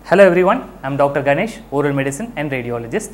Hello everyone, I'm Dr. Ganesh, oral medicine and radiologist.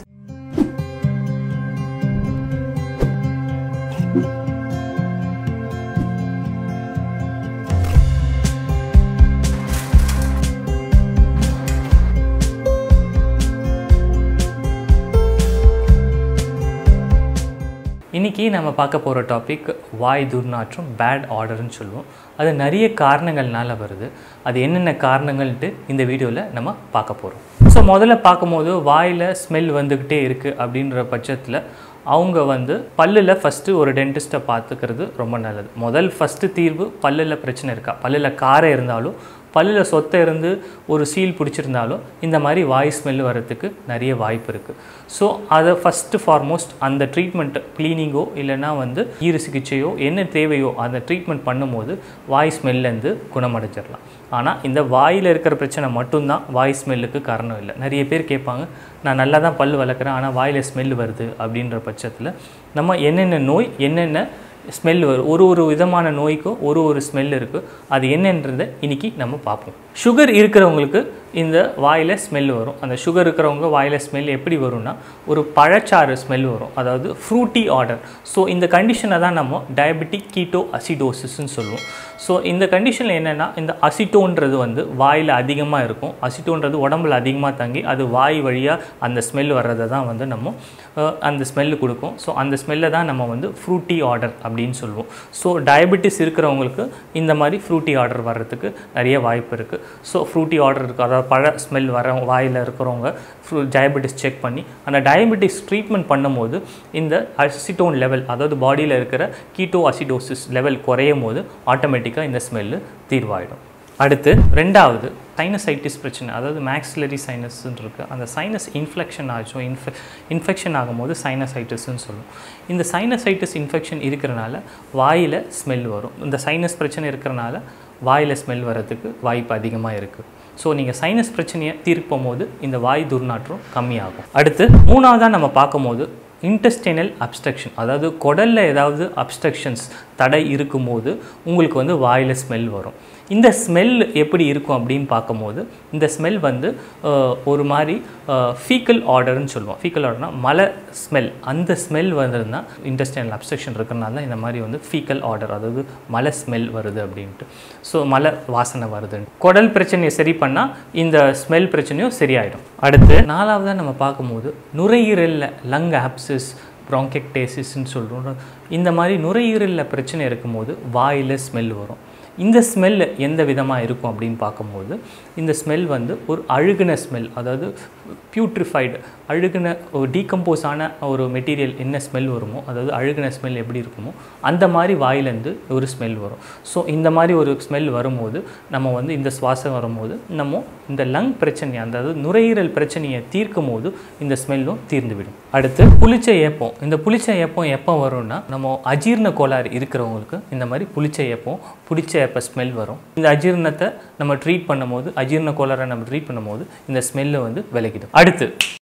இன்னைக்கு நம்ம பார்க்க போகிற டாபிக் வாய் துர்நாற்றம் பேட் ஆர்டர்னு சொல்லுவோம் அது நிறைய காரணங்கள்னால வருது அது என்னென்ன காரணங்கள்ட்டு இந்த வீடியோவில் நம்ம பார்க்க போகிறோம் ஸோ முதல்ல பார்க்கும்போது வாயில் ஸ்மெல் வந்துக்கிட்டே இருக்குது அப்படின்ற பட்சத்தில் அவங்க வந்து பல்லில் ஃபஸ்ட்டு ஒரு டென்டிஸ்ட்டை பார்த்துக்கிறது ரொம்ப நல்லது முதல் ஃபஸ்ட்டு தீர்வு பல்லில் பிரச்சனை இருக்கா பல்லில் காரம் இருந்தாலும் பல்லில் சொத்தை இருந்து ஒரு சீல் பிடிச்சிருந்தாலும் இந்த மாதிரி வாய் ஸ்மெல் வரத்துக்கு நிறைய வாய்ப்பு இருக்குது ஸோ அதை ஃபஸ்ட்டு ஃபார்மோஸ்ட் அந்த ட்ரீட்மெண்ட் க்ளீனிங்கோ இல்லைன்னா வந்து ஈறு சிகிச்சையோ என்ன தேவையோ அந்த ட்ரீட்மெண்ட் பண்ணும்போது வாய் ஸ்மெல்லேருந்து குணமடைஞ்சிடலாம் ஆனால் இந்த வாயில் இருக்கிற பிரச்சனை மட்டும்தான் வாய் ஸ்மெல்லுக்கு காரணம் இல்லை நிறைய பேர் கேட்பாங்க நான் நல்லா தான் பல் வளர்க்குறேன் ஆனால் வாயில் ஸ்மெல் வருது அப்படின்ற பட்சத்தில் நம்ம என்னென்ன நோய் என்னென்ன ஸ்மெல் வரும் ஒரு ஒரு விதமான நோய்க்கும் ஒரு ஒரு ஸ்மெல் இருக்குது அது என்னன்றதை இன்னைக்கு நம்ம பார்ப்போம் சுகர் இருக்கிறவங்களுக்கு இந்த வாயில் ஸ்மெல் வரும் அந்த சுகர் இருக்கிறவங்க வாயில் ஸ்மெல் எப்படி வரும்னா ஒரு பழச்சாறு ஸ்மெல் வரும் அதாவது ஃப்ரூட்டி ஆர்டர் ஸோ இந்த கண்டிஷனை தான் நம்ம டயபெட்டிக் கீட்டோ அசிடோசிஸ்ன்னு சொல்லுவோம் ஸோ இந்த கண்டிஷனில் என்னென்னா இந்த அசிட்டோன்றது வந்து வாயில் அதிகமாக இருக்கும் அசிட்டோன்றது உடம்புல அதிகமாக தங்கி அது வாய் வழியாக அந்த ஸ்மெல் வர்றதை தான் வந்து நம்ம அஹ், அந்த ஸ்மெல்லு கொடுக்கும் ஸோ அந்த ஸ்மெல்லை தான் நம்ம வந்து ஃப்ரூட்டி ஆர்டர் அப்படின்னு சொல்லுவோம் ஸோ டயபெட்டிஸ் இருக்கிறவங்களுக்கு இந்த மாதிரி ஃப்ரூட்டி ஆர்டர் வர்றதுக்கு நிறைய வாய்ப்பு இருக்குது ஸோ ஃப்ரூட்டி ஆர்டர் இருக்குது அதாவது பழ ஸ்மெல் வர வாயில் இருக்கிறவங்க ஃப்ரூ டயபெட்டிஸ் செக் பண்ணி அந்த டயபெட்டிஸ் ட்ரீட்மெண்ட் பண்ணும்போது இந்த அசிட்டோன் லெவல் அதாவது பாடியில் இருக்கிற கீட்டோ அசிடோசிஸ் லெவல் குறையும் போது ஆட்டோமேட்டிக்காக இந்த ஸ்மெல்லு தீர்வாயிடும் அடுத்து ரெண்டாவது சைனசைட்டிஸ் பிரச்சனை அதாவது மேக்ஸிலரி சைனஸ்ன்னு இருக்குது அந்த சைனஸ் இன்ஃப்ளெக்ஷன் ஆச்சும் இன்ஃபெ இன்ஃபெக்ஷன் ஆகும்போது சைனசைட்டிஸ்ன்னு சொல்லுவோம் இந்த சைனசைட்டிஸ் இன்ஃபெக்ஷன் இருக்கிறனால வாயில் ஸ்மெல் வரும் இந்த சைனஸ் பிரச்சனை இருக்கிறனால வாயில் ஸ்மெல் வரதுக்கு வாய்ப்பு அதிகமாக இருக்குது ஸோ நீங்கள் சைனஸ் பிரச்சனையை தீர்க்கும் போது இந்த வாய் துர்நாற்றம் கம்மியாகும் அடுத்து மூணாவதாக நம்ம பார்க்கும்போது இன்டெஸ்டைனல் அப்ஸ்ட்ரக்ஷன் அதாவது குடலில் ஏதாவது அப்ஸ்ட்ரக்ஷன்ஸ் தடை இருக்கும்போது உங்களுக்கு வந்து வாயில் ஸ்மெல் வரும் இந்த ஸ்மெல் எப்படி இருக்கும் அப்படின்னு பார்க்கும்போது இந்த ஸ்மெல் வந்து அஹ், ஒரு மாதிரி ஃபீக்கல் ஆர்டர்னு சொல்லுவோம் ஃபீக்கல் ஆர்டர்னா மலை ஸ்மெல் அந்த ஸ்மெல் வந்ததுன்னா இன்டெஸ்டைனல் அப்ஸ்ட்ரக்ஷன் இருக்கிறனால தான் இந்த மாதிரி வந்து ஃபீக்கல் ஆர்டர் அதாவது மலை ஸ்மெல் வருது அப்படின்ட்டு ஸோ மலை வாசனை வருதுன்னு குடல் பிரச்சனையை சரி பண்ணால் இந்த ஸ்மெல் பிரச்சனையும் சரியாயிடும் அடுத்து நாலாவதாக நம்ம பார்க்கும்போது நுரையீரலில் லங் ஆப்சிஸ் ப்ராங்கெக்டேசிஸ்ன்னு சொல்கிறோம் இந்த மாதிரி நுரையீரலில் பிரச்சனை இருக்கும்போது வாயில் ஸ்மெல் வரும் இந்த ஸ்மெல் எந்த விதமாக இருக்கும் அப்படின்னு பார்க்கும்போது இந்த ஸ்மெல் வந்து ஒரு அழுகுன ஸ்மெல் அதாவது பியூட்ரிஃபைடு அழுகுன ஒரு டீகம்போஸ் ஆன ஒரு மெட்டீரியல் என்ன ஸ்மெல் வருமோ அதாவது அழுகுன ஸ்மெல் எப்படி இருக்குமோ அந்த மாதிரி வாயிலேருந்து ஒரு ஸ்மெல் வரும் ஸோ இந்த மாதிரி ஒரு ஸ்மெல் வரும்போது நம்ம வந்து இந்த சுவாசம் வரும்போது நம்ம இந்த லங் பிரச்சனை அதாவது நுரையீரல் பிரச்சனையை தீர்க்கும் போது இந்த ஸ்மெல்லும் தீர்ந்துவிடும் அடுத்து புளிச்ச ஏப்பம் இந்த புளிச்ச ஏப்பம் எப்போ வரும்னா நம்ம அஜீரண கோளாறு இருக்கிறவங்களுக்கு இந்த மாதிரி புளிச்ச ஏப்பம் புளிச்ச ஏப்ப ஸ்மெல் வரும் இந்த அஜீரணத்தை நம்ம ட்ரீட் பண்ணும்போது அஜீரண கோளாறை நம்ம ட்ரீட் பண்ணும்போது இந்த ஸ்மெல்லு வந்து விலகிடும் அடுத்து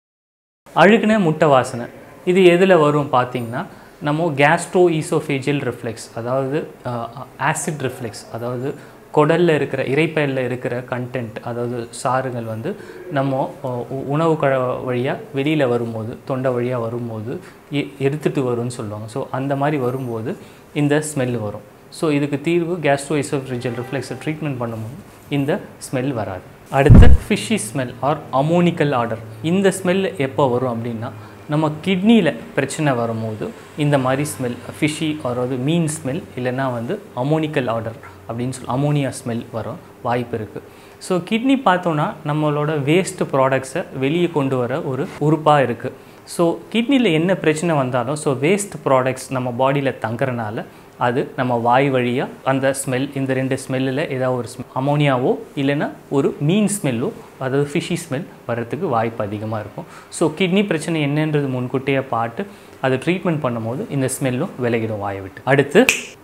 அழுகுன முட்டை வாசனை இது எதில் வரும் பார்த்தீங்கன்னா நம்ம கேஸ்ட்ரோ ஈசோஃபேஜியல் ரிஃப்ளெக்ஸ் அதாவது ஆசிட் ரிஃப்ளெக்ஸ் அதாவது குடலில் இருக்கிற இறைப்பையில் இருக்கிற கண்டென்ட் அதாவது சாறுகள் வந்து நம்ம அஹ், உ- உணவு கழ வழியாக வெளியில் வரும்போது தொண்டை வழியாக வரும்போது எ- எடுத்துட்டு வரும்னு சொல்லுவாங்க ஸோ அந்த மாதிரி வரும்போது இந்த ஸ்மெல் வரும் ஸோ இதுக்கு தீர்வு கேஸ்ட்ரோ இசோஃபேஜியல் ரிஃப்ளெக்ஸை ட்ரீட்மெண்ட் பண்ணும்போது இந்த ஸ்மெல் வராது அடுத்து fishy smell or ammoniacal order இந்த ஸ்மெல் எப்போ வரும் அப்படின்னா நம்ம கிட்னியில் பிரச்சனை வரும்போது இந்த மாதிரி ஸ்மெல் ஃபிஷ்ஷி அதாவது மீன் ஸ்மெல் இல்லைன்னா வந்து அமோனிக்கல் ஆர்டர் அப்படின்னு சொல்லி அமோனியா ஸ்மெல் வரும் வாய்ப்பு இருக்குது ஸோ கிட்னி பார்த்தோன்னா நம்மளோட வேஸ்ட் ப்ராடக்ட்ஸை வெளியே கொண்டு வர ஒரு உறுப்பாக இருக்குது ஸோ கிட்னியில் என்ன பிரச்சனை வந்தாலும் ஸோ வேஸ்ட் ப்ராடக்ட்ஸ் நம்ம பாடியில் தங்குறனால அது நம்ம வாய் வழியாக அந்த ஸ்மெல் இந்த ரெண்டு ஸ்மெல்லில் ஏதாவது ஒரு ஸ்மெல் அமோனியாவோ இல்லைன்னா ஒரு மீன் ஸ்மெல்லோ அதாவது ஃபிஷி ஸ்மெல் வர்றதுக்கு வாய்ப்பு அதிகமாக இருக்கும் ஸோ கிட்னி பிரச்சனை என்னன்றது முன்கூட்டியே பார்த்து அதை ட்ரீட்மெண்ட் பண்ணும்போது இந்த ஸ்மெல்லும் விலகிடும் வாயை விட்டு அடுத்து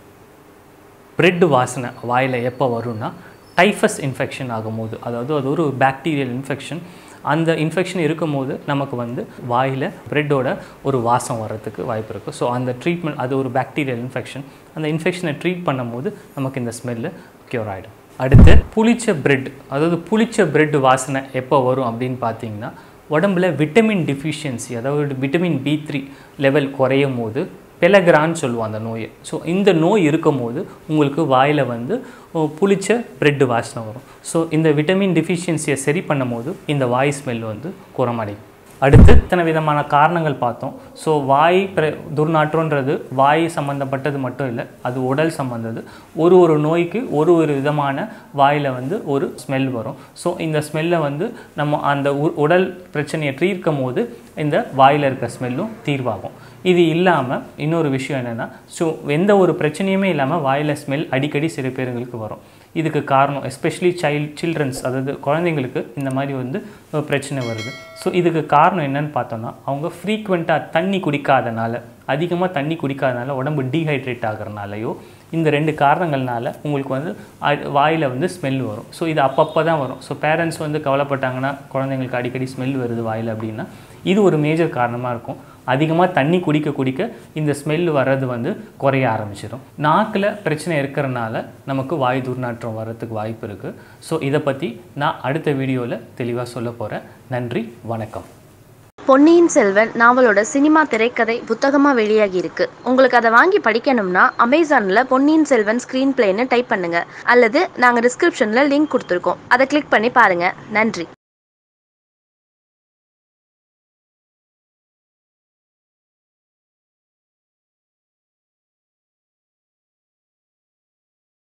பிரெட் வாசனை வாயில் எப்போ வரும்னா டைஃபஸ் இன்ஃபெக்ஷன் ஆகும்போது அதாவது அது ஒரு பாக்டீரியல் இன்ஃபெக்ஷன் அந்த இன்ஃபெக்ஷன் இருக்கும்போது நமக்கு வந்து வாயில் பிரெட்டோட ஒரு வாசம் வர்றதுக்கு வாய்ப்பு இருக்குது ஸோ அந்த ட்ரீட்மெண்ட் அது ஒரு பாக்டீரியல் இன்ஃபெக்ஷன் அந்த இன்ஃபெக்ஷனை ட்ரீட் பண்ணும்போது நமக்கு இந்த ஸ்மெல்லு க்யூர் ஆகிடும் அடுத்து புளிச்ச பிரெட் அதாவது புளிச்ச பிரெட் வாசனை எப்போ வரும் அப்படின்னு பார்த்தீங்கன்னா உடம்புல விட்டமின் டிஃபிஷியன்சி அதாவது விட்டமின் பி த்ரீ லெவல் குறையும் போது பெலகிரான்னு சொல்லுவோம் அந்த நோயை ஸோ இந்த நோய் இருக்கும் போது உங்களுக்கு வாயில் வந்து ஓ, புளிச்ச பிரெட் வாசனை வரும் ஸோ இந்த விட்டமின் டிஃபிஷியன்சியை சரி பண்ணும்போது இந்த வாய் ஸ்மெல் வந்து குறமடையும் அடுத்து இத்தனை விதமான காரணங்கள் பார்த்தோம் ஸோ வாய் பிர துர்நாற்றன்றது வாய் சம்மந்தப்பட்டது மட்டும் இல்லை அது உடல் சம்மந்தது ஒரு ஒரு நோய்க்கு ஒரு ஒரு விதமான வாயில் வந்து ஒரு ஸ்மெல் வரும் ஸோ இந்த ஸ்மெல்லை வந்து நம்ம அந்த உ- உடல் பிரச்சனையை தீர்க்கும் போது இந்த வாயில் இருக்க ஸ்மெல்லும் தீர்வாகும் இது இல்லாமல் இன்னொரு விஷயம் என்னென்னா ஸோ எந்த ஒரு பிரச்சனையுமே இல்லாமல் வாயில் ஸ்மெல் அடிக்கடி சில பேருங்களுக்கு வரும் இதுக்கு காரணம் எஸ்பெஷலி சைல்ட் சில்ட்ரன்ஸ் அதாவது குழந்தைங்களுக்கு இந்த மாதிரி வந்து அஹ், பிரச்சனை வருது ஸோ இதுக்கு காரணம் என்னன்னு பார்த்தோம்னா அவங்க ஃப்ரீக்வெண்ட்டாக தண்ணி குடிக்காதனால அதிகமாக தண்ணி குடிக்காதனால உடம்பு டீஹைட்ரேட் ஆகிறனாலையோ இந்த ரெண்டு காரணங்கள்னால உங்களுக்கு வந்து வாயில் வந்து ஸ்மெல் வரும் ஸோ இது அப்பப்போ தான் வரும் ஸோ பேரண்ட்ஸ் வந்து கவலைப்பட்டாங்கன்னா குழந்தைங்களுக்கு அடிக்கடி ஸ்மெல் வருது வாயில் அப்படின்னா இது ஒரு மேஜர் காரணமாக இருக்கும் அதிகமாக தண்ணி குடிக்க குடிக்க இந்த ஸ்மெல் வர்றது வந்து குறைய ஆரம்பிச்சிடும் நாக்கில் பிரச்சனை இருக்கிறனால நமக்கு வாய் துர்நாற்றம் வர்றதுக்கு வாய்ப்பு இருக்குது ஸோ இதை பற்றி நான் அடுத்த வீடியோவில் தெளிவாக சொல்ல போகிறேன் நன்றி வணக்கம் பொன்னியின் செல்வன் நாவலோட சினிமா திரைக்கதை புத்தகமா வெளியாகி இருக்கு உங்களுக்கு அதை வாங்கி படிக்கணும்னா அமேசான்ல பொன்னியின் செல்வன் ஸ்கிரீன் பிளேன்னு டைப் பண்ணுங்க அல்லது நாங்க டிஸ்கிரிப்ஷன்ல லிங்க் கொடுத்துருக்கோம் அதை கிளிக் பண்ணி பாருங்க நன்றி